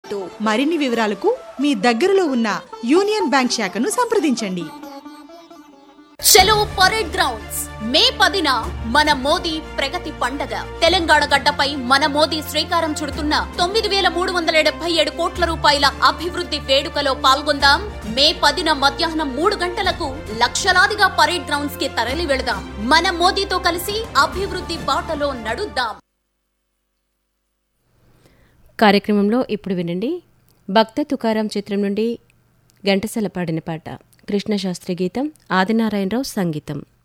గుర్తు మరిన్ని వివరాలకు మీ దగ్గరలో ఉన్న యూనియన్ బ్యాంక్ శాఖను సంప్రదించండి చలో పరేడ్ గ్రౌండ్స్ మే పదిన మన మోదీ ప్రగతి పండగ తెలంగాణ గడ్డపై మన మోదీ శ్రీకారం చుడుతున్న తొమ్మిది వేల మూడు వందల డెబ్బై ఏడు కోట్ల రూపాయల అభివృద్ధి వేడుకలో పాల్గొందాం మే పదిన మధ్యాహ్నం మూడు గంటలకు లక్షలాదిగా పరేడ్ గ్రౌండ్స్ కి తరలి వెళదాం మన మోదీతో కలిసి అభివృద్ధి బాటలో నడుద్దాం కార్యక్రమంలో ఇప్పుడు వినండి భక్త తుకారాం చిత్రం నుండి ఘంటసల పాడిన పాట కృష్ణశాస్త్రి గీతం ఆదినారాయణరావు సంగీతం